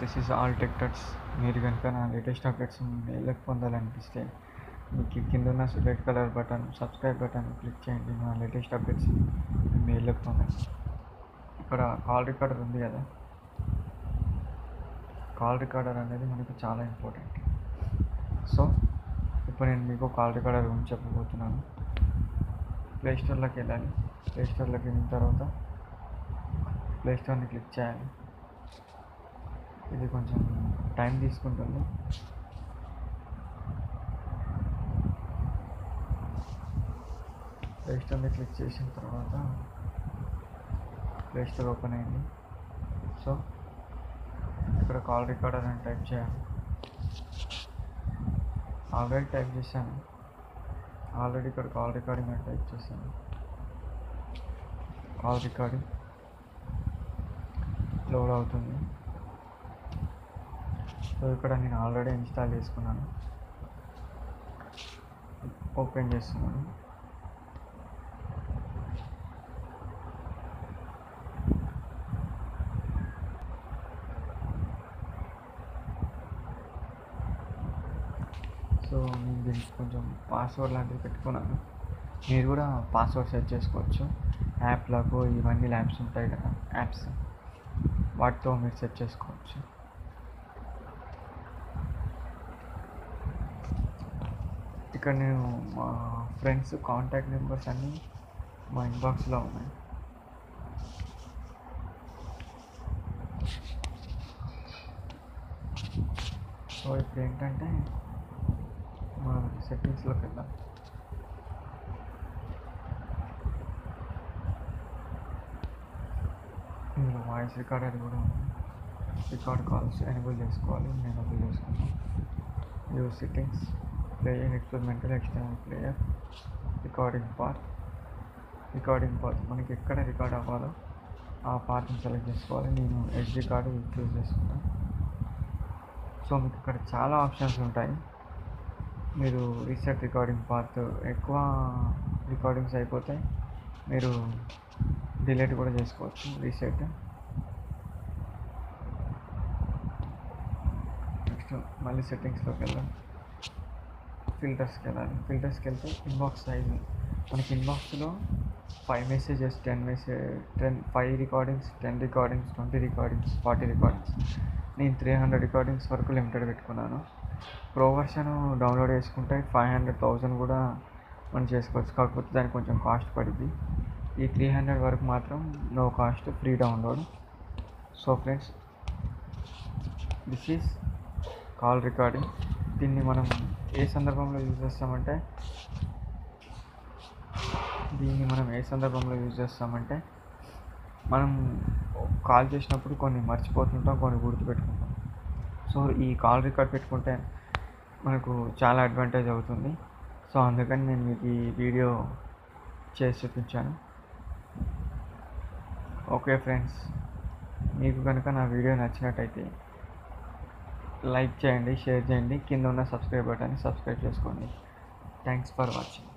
this is all టెక్టర్స్ మీరు కనుక నా లేటెస్ట్ అప్డేట్స్ మెయిల్కి పొందాలనిపిస్తే మీకు కింద ఉన్న red colour button subscribe button click చేయండి నా లేటెస్ట్ అప్డేట్స్ మెయిల్కి పొందండి ఇక్కడ కాల్ రికార్డర్ ఉంది కదా కాల్ రికార్డర్ అనేది మనకు చాలా ఇంపార్టెంట్ సో ఇప్పుడు నేను మీకు కాల్ రికార్డర్ గురించి చెప్పబోతున్నాను ప్లే స్టోర్లోకి వెళ్ళాలి ప్లే స్టోర్లోకి వెళ్ళిన తర్వాత ప్లే స్టోర్ని క్లిక్ చేయాలి ఇది కొంచెం టైం తీసుకుంటుంది ప్లే స్టోర్ని క్లిక్ చేసిన తర్వాత ప్లే స్టోర్ ఓపెన్ అయింది సో ఇక్కడ కాల్ రికార్డర్ అని టైప్ చేయాలి ఆల్రెడీ టైప్ చేశాను ఆల్రెడీ ఇక్కడ కాల్ రికార్డింగ్ అని టైప్ చేశాను కాల్ రికార్డింగ్ లోడ్ అవుతుంది సో ఇక్కడ నేను ఆల్రెడీ ఇన్స్టాల్ చేసుకున్నాను ఓపెన్ చేస్తున్నాను సో నేను దీనికి కొంచెం పాస్వర్డ్ లాంటివి పెట్టుకున్నాను మీరు కూడా పాస్వర్డ్ సెట్ చేసుకోవచ్చు యాప్లకు ఇవన్నీ ల్యాబ్స్ ఉంటాయి కదా యాప్స్ వాటితో మీరు సెట్ చేసుకోవచ్చు ఇక్కడ నేను మా ఫ్రెండ్స్ కాంటాక్ట్ నెంబర్స్ అన్నీ మా ఇన్బాక్స్లో ఉన్నాయి సో ఇప్పుడు ఏంటంటే మనం సెట్టింగ్స్లోకి వెళ్దాం ఇందులో వాయిస్ రికార్డర్ కూడా ఉంది రికార్డ్ కాల్స్ ఎనేబుల్ చేసుకోవాలి నేను ఎనేబుల్ చేసుకున్నాను use settings playing experimental external player recording part recording part మనకి ఎక్కడ రికార్డ్ అవ్వాలో ఆ పార్ట్ని సెలెక్ట్ చేసుకోవాలి నేను ఎస్డి కార్డు చూస్ చేసుకున్నాను సో మీకు ఇక్కడ చాలా ఆప్షన్స్ ఉంటాయి మీరు రీసెట్ రికార్డింగ్ పార్ట్ ఎక్కువ రికార్డింగ్స్ అయిపోతాయి మీరు డిలీట్ కూడా చేసుకోవచ్చు రీసెట్ నెక్స్ట్ మళ్ళీ సెట్టింగ్స్లోకి వెళ్దాం ఫిల్టర్స్కి వెళ్ళాలి ఫిల్టర్స్కి వెళ్తే ఇన్బాక్స్ సైజ్ మనకి ఇన్బాక్స్లో five messages ten message ten five recordings ten recordings twenty recordings forty recordings నేను త్రీ హండ్రెడ్ రికార్డింగ్స్ వరకు లిమిటెడ్ పెట్టుకున్నాను ప్రో వర్షన్ డౌన్లోడ్ చేసుకుంటే ఫైవ్ హండ్రెడ్ థౌజండ్ కూడా మనం చేసుకోవచ్చు కాకపోతే దానికి కొంచెం కాస్ట్ పడుద్ది ఈ త్రీ హండ్రెడ్ వరకు మాత్రం no cost free download so friends this is call recording దీన్ని మనం ఏ సందర్భంలో యూజ్ చేస్తామంటే దీన్ని మనం ఏ సందర్భంలో యూజ్ చేస్తామంటే మనం కాల్ చేసినప్పుడు కొన్ని మర్చిపోతుంటాం కొన్ని గుర్తుపెట్టుకుంటాం సో ఈ కాల్ రికార్డ్ పెట్టుకుంటే మనకు చాలా అడ్వాంటేజ్ అవుతుంది సో అందుకని నేను మీకు ఈ వీడియో చేసి చూపించాను ఓకే ఫ్రెండ్స్ మీకు కనుక నా వీడియో నచ్చినట్టయితే లైక్ చేయండి షేర్ చేయండి కింద ఉన్న సబ్స్క్రైబ్ బటన్ని సబ్స్క్రైబ్ చేసుకోండి థ్యాంక్స్ ఫర్ వాచింగ్